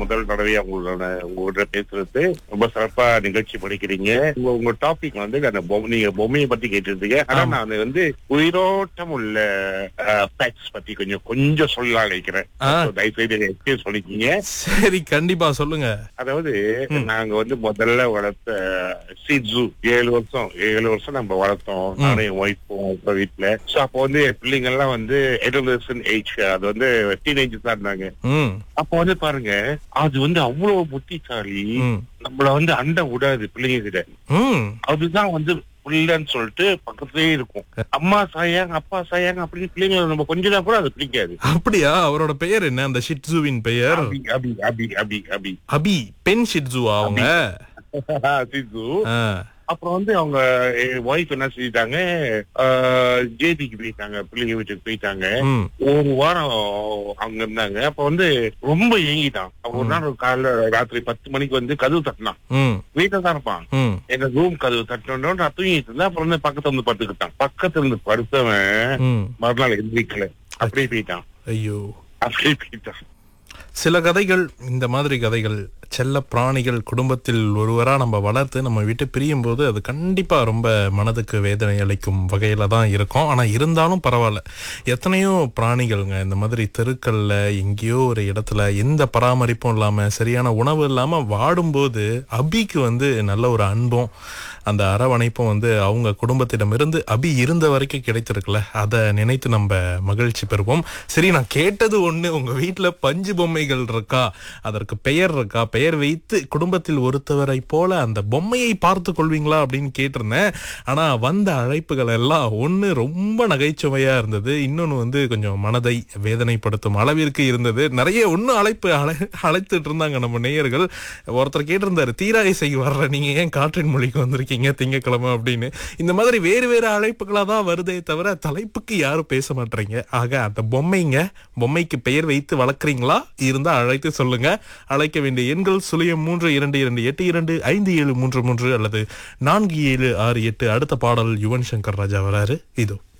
முதல் தடவையா உங்களோட உங்களோட பேசுறது ரொம்ப சிறப்பா நிகழ்ச்சி படிக்கிறீங்க உங்க உங்க டாபிக் வந்து அந்த பொம்மை- நீங்க பொம்மையை பத்தி கேட்டிருந்தீங்க ஆனா ஆமா. நான் வந்து உயிரோட்டம் உள்ள பெட்ஸ் பத்தி கொஞ்சம் கொஞ்சம் சொல்ல நினைக்கிறேன் ஆ. So, தயவுசெய்து எக்ஸ்பிளைன் சொல்லிக்கீங்க சரி கண்டிப்பா சொல்லுங்க அதாவது ம். நாங்க வந்து முதல்ல வளர்த்த சிட்ஸு ஏழு வருஷம் ஏழு வருஷம் நம்ம வளர்த்தோம் ம். நானும் என் ஒய்ஃபும் அப்புறம் வீட்டுல சோ அப்போ வந்து என் பிள்ளைங்க எல்லாம் வந்து எடோலசன் ஏஜ் அது வந்து டீனேஜ் தான் இருந்தாங்க ம் அப்போ வந்து பாருங்க அது வந்து அவ்வளவு புத்திசாலி ம் நம்மள வந்து அண்ட விடாது பிள்ளைங்க கிட்ட ம் அதுதான் வந்து புள்ளன்னு சொல்லிட்டு பக்கத்துலயே இருக்கும் அம்மா சாயாங்க அப்பா சாயாங்க அப்படின்னு பிள்ளைங்க நம்ம கொஞ்சம் கூட அது பிடிக்காது அப்படியா அவரோட பெயர் என்ன அந்த ஷிட்ஸுவின் பெயர் அபி அபி அபி அபி அபி அபி பெண் ஷிட்ஸுவா அவங்க சிசு ஆ, அப்புறம் வந்து அவங்க ஒய்ஃப் என்ன செஞ்சிட்டாங்க ஜேபிக்கு போயிட்டாங்க பிள்ளைங்க வீட்டுக்கு போயிட்டாங்க ம் ஒரு வாரம் அங்க இருந்தாங்க அப்ப வந்து ரொம்ப ஏங்கிட்டான் அவன் ஒரு நாள் காலைல ராத்திரி பத்து மணிக்கு வந்து கதவு தட்டினான் ம் வீட்டுல தான் இருப்பான் ம் எங்க ரூம் கதவு தட்டினோட நான் தூங்கிட்டு இருந்தேன் அப்புறம் வந்து பக்கத்துல வந்து படுத்துக்கிட்டான் பக்கத்துல இருந்து படுத்தவன் ம் மறுநாள் எந்திரிக்கல அப்படியே போயிட்டான் ஐயோ அப்படியே போயிட்டான் சில கதைகள் இந்த மாதிரி கதைகள் செல்ல பிராணிகள் குடும்பத்தில் ஒருவரா நம்ம வளர்த்து நம்ம விட்டு பிரியும் போது அது கண்டிப்பா ரொம்ப மனதுக்கு வேதனை அளிக்கும் வகையில தான் இருக்கும் ஆனா இருந்தாலும் பரவாயில்ல எத்தனையோ பிராணிகள்ங்க இந்த மாதிரி தெருக்கள்ல எங்கேயோ ஒரு இடத்துல எந்த பராமரிப்பும் இல்லாம சரியான உணவு இல்லாம வாடும்போது அபிக்கு வந்து நல்ல ஒரு அன்பும் அந்த அரவணைப்பும் வந்து அவங்க குடும்பத்திடமிருந்து அபி இருந்த வரைக்கும் கிடைத்திருக்குல்ல அதை நினைத்து நம்ம மகிழ்ச்சி பெறுவோம் சரி நான் கேட்டது ஒண்ணு உங்க வீட்டுல பஞ்சு பொம்மைகள் இருக்கா அதற்கு பெயர் இருக்கா பெயர் வைத்து குடும்பத்தில் ஒருத்தவரை போல அந்த பொம்மையை பார்த்து கொள்வீங்களா அப்படின்னு கேட்டிருந்தேன் ஆனா வந்த அழைப்புகள் எல்லாம் ஒண்ணு ரொம்ப நகைச்சுவையா இருந்தது இன்னொன்னு வந்து கொஞ்சம் மனதை வேதனைப்படுத்தும் அளவிற்கு இருந்தது நிறைய ஒண்ணு அழைப்பு அழை அழைத்துட்டு இருந்தாங்க நம்ம நேயர்கள் ஒருத்தர் கேட்டிருந்தாரு தீராய செய்ய வர்ற நீங்க ஏன் காற்றின் மொழிக்கு வந்திருக்கீங்க திங்கக்கிழமை அப்படின்னு இந்த மாதிரி வேறு வேறு அழைப்புகளா தான் வருதே தவிர தலைப்புக்கு யாரும் பேச மாட்டீங்க ஆக அந்த பொம்மைங்க பொம்மைக்கு பெயர் வைத்து வளர்க்குறீங்களா இருந்தா அழைத்து சொல்லுங்க அழைக்க வேண்டிய எண்கள் சுழியம் மூன்று இரண்டு இரண்டு எட்டு இரண்டு ஐந்து ஏழு மூன்று மூன்று அல்லது நான்கு ஏழு ஆறு எட்டு அடுத்த பாடல் யுவன் சங்கர் ராஜா வராரு இதோ